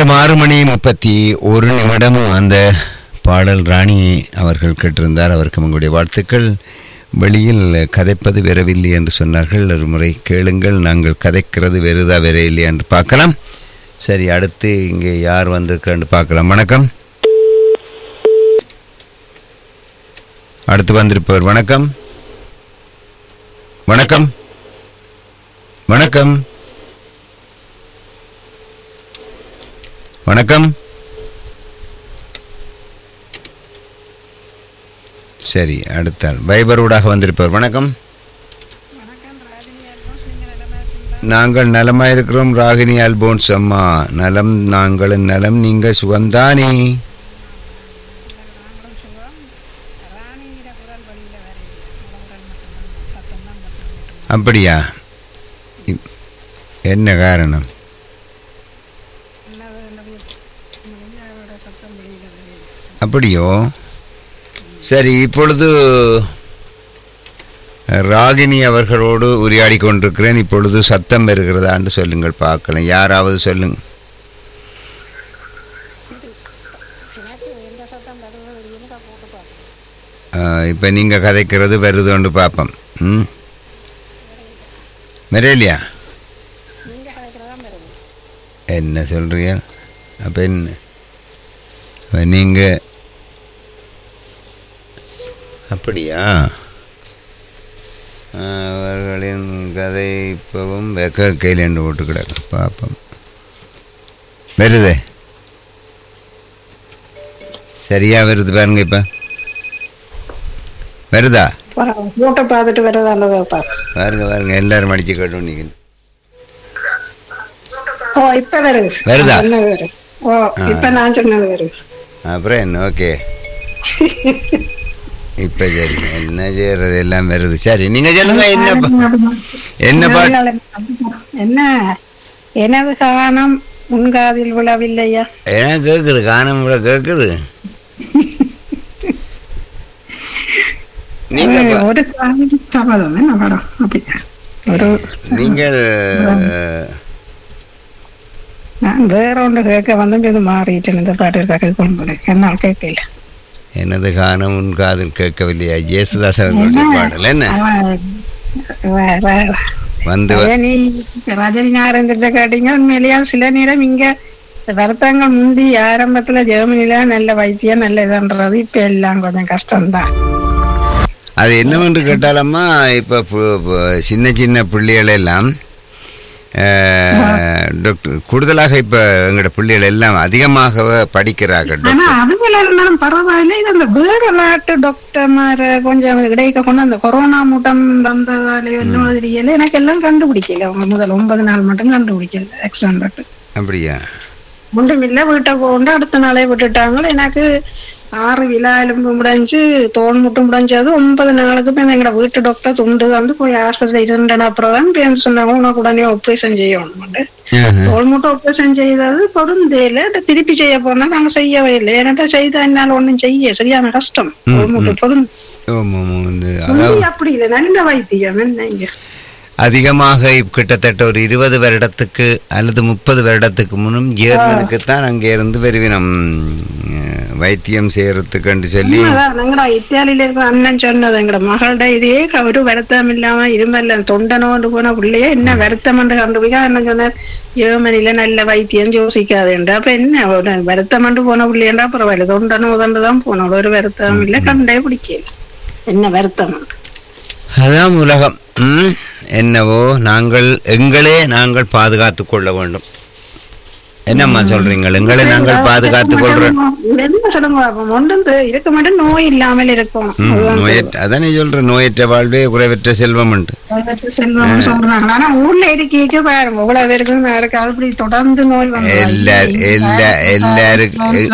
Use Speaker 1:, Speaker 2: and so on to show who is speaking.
Speaker 1: நேரம் ஆறு மணி முப்பத்தி ஒரு நிமிடம் அந்த பாடல் ராணி அவர்கள் கேட்டிருந்தார் அவருக்கு உங்களுடைய வாழ்த்துக்கள் வெளியில் கதைப்பது வெறவில்லை என்று சொன்னார்கள் ஒரு முறை கேளுங்கள் நாங்கள் கதைக்கிறது வெறுதா வெறையில்லை என்று பார்க்கலாம் சரி அடுத்து இங்கே யார் வந்திருக்கிறான்னு பார்க்கலாம் வணக்கம் அடுத்து வந்திருப்பவர் வணக்கம் வணக்கம் வணக்கம் வணக்கம் சரி அடுத்தால் வைபரூடாக வந்திருப்பவர் வணக்கம் நாங்கள் நலமாக இருக்கிறோம் ராகினி அல்போன்ஸ் அம்மா நலம் நாங்களும் நலம் நீங்க சுகந்தானே அப்படியா இ- என்ன காரணம் அப்படியோ சரி இப்பொழுது ராகினி அவர்களோடு உரையாடி கொண்டிருக்கிறேன் இப்பொழுது சத்தம் வருகிறதான்னு சொல்லுங்கள் பார்க்கலாம் யாராவது சொல்லுங்க இப்போ நீங்கள் கதைக்கிறது வருதுன்னு பார்ப்போம் ம் மெரேலியா என்ன சொல்கிறீங்க அப்போ என்ன நீங்கள் அப்படியா அவர்களின் கதை இப்பவும் வெக்க கையில் என்று போட்டு கிடக்கு பார்ப்போம் வருதே சரியா வருது பாருங்க இப்போ வருதா
Speaker 2: போட்டோ பார்த்துட்டு வரதா அல்லவா பாரு
Speaker 1: பாருங்க பாருங்க எல்லாரும் அடிச்சு கேட்டு நிற்கணும்
Speaker 2: ஓ இப்ப வருது
Speaker 1: வருதா?
Speaker 2: என்ன வருது ஓ இப்ப நான் சொன்னது வருது
Speaker 1: அப்புறம் என்ன ஓகே இப்போ சரி என்ன செய்யறது எல்லாம் வருது சரி நீங்கள் சொல்லுங்க என்ன பா- என்ன பாட்டு
Speaker 2: என்ன எனது காணம் உன்காதில் விழவில்லையா
Speaker 1: என்ன கேட்குது காணம் கூட கேட்குது நீங்கள் பா-
Speaker 2: ஒரு சபதம் என்ன படம் அப்படி ஒரு
Speaker 1: நீங்கள்
Speaker 2: நான் வேற ஒன்று கேட்க வந்து இது மாறிட்டேன் இந்த பாட்டு கேட்க கொண்டு என்னால் கேட்கல
Speaker 1: எனது காணம் உன் காதில் கேட்கவில்லையா ஜேசுதாஸ் அவர்களுடைய பாடல் என்ன
Speaker 2: வே- வே-
Speaker 1: வந்து வ-
Speaker 2: அதே நீ ரஜினி நாரேந்திரத்தை கேட்டீங்க உண்மையிலேயே சில நேரம் இங்க வருத்தங்கள் முந்தி ஆரம்பத்துல ஜெர்மனில நல்ல வைத்தியம் நல்ல இதுன்றது இப்ப எல்லாம் கொஞ்சம் கஷ்டம்தான்
Speaker 1: அது என்னவென்று கேட்டாலம்மா இப்போ பு- பு- சின்ன சின்ன பிள்ளைகள் எல்லாம் அஹ், டாக்டர் கூடுதலாக இப்போ எங்களோட பிள்ளைகள் எல்லாம் அதிகமாக படிக்கிறார்கள்
Speaker 2: ஆனா
Speaker 1: டாக்டர்
Speaker 2: அவங்கள இருந்தாலும் பரவாயில்ல இது அந்த வேற நாட்டு டாக்டர்மார கொஞ்சம் இடைக்க கொண்டு அந்த கொரோனா மூட்டம் வந்ததால என்ன தெரியல எனக்கு எல்லாம் கண்டுபிடிக்கல அவங்க முதல் ஒன்பது நாள் மட்டும் கண்டுபிடிக்கல எக்ஸாம்பிள்
Speaker 1: அப்படியா
Speaker 2: ஒன்றுமில்ல வீட்டை கொண்டு அடுத்த நாளே விட்டுட்டாங்க எனக்கு ஆறு விழா எலும்பு முடைஞ்சு தோல் முட்டு முடைஞ்சது ஒன்பது நாளுக்கு போய் எங்களோட வீட்டு டாக்டர் துண்டு வந்து போய் ஆஸ்பத்திரி இருந்தன அப்புறம் தான் பேருந்து சொன்னாங்க உனக்கு உடனே ஆப்ரேஷன் செய்யணும் தோல் முட்டை ஆப்ரேஷன் செய்தது பொருந்தேல திருப்பி செய்ய போனா நாங்க செய்யவே இல்லை ஏன்னாட்டா செய்தா என்னால ஒண்ணும் செய்ய சரியான கஷ்டம் தோல் முட்டை பொருந்து
Speaker 1: ஆமாம், ஆமாம், வந்து அதாவது
Speaker 2: அப்படி இல்லை நல்ல வைத்தியம் என்ன இங்க
Speaker 1: அதிகமாக இப்ப கிட்டத்தட்ட ஒரு இருபது வருடத்துக்கு அல்லது முப்பது வருடத்துக்கு முன்னும் ஜேர்மனுக்கு தான் அங்கே இருந்து வருவினம் அஹ், வைத்தியம் செய்யறதுக்குன்னு சொல்லி
Speaker 2: உண்மைதான். எங்கடா இத்தாலியில இருக்கிற அண்ணன் சொன்னது எங்கட மகள்கிட்ட இதே க- ஒரு வருத்தம் இல்லாம இருமல்ல தொண்டனோண்டு போன பிள்ளைய என்ன வருத்தம் என்று கண்டுபிடிக்க அண்ணன் சொன்னார் ஜெர்மனில நல்ல வைத்தியம் யோசிக்காதுண்டு அப்ப என்ன ஒரு வருத்தம் என்று போன பிள்ளையண்டா பரவாயில்ல தொண்டனோ தான் போனோம் ஒரு வருத்தம் இல்ல கண்டே பிடிக்கல என்ன வருத்தம்
Speaker 1: அதான் உலகம் ம், என்னவோ நாங்கள் எங்களே நாங்கள் பாதுகாத்து கொள்ள வேண்டும் என்னம்மா சொல்றீங்க எங்களை நாங்கள் பாதுகாத்து கொள்றோம்
Speaker 2: என்ன சொல்லுங்க பாப்போம். ஒன்றும் தெ- இருக்க மாட்டோம் நோய் இல்லாமல் இருக்கும்
Speaker 1: ம்,
Speaker 2: அதுதான்
Speaker 1: நோயற்ற அதானே சொல்றேன் நோயற்ற வாழ்வே குறைவற்ற செல்வம் உண்டு
Speaker 2: சொல்றது. செல்வம்னு சொல்றாங்க ஆனா ஊர்ல இருக்கைக்கு பாருங்க இவ்வளவு பேருக்கு இருக்கு அப்படி தொடர்ந்து நோய் வந்து
Speaker 1: எல்லா எல்லா எல்லாருக்கும்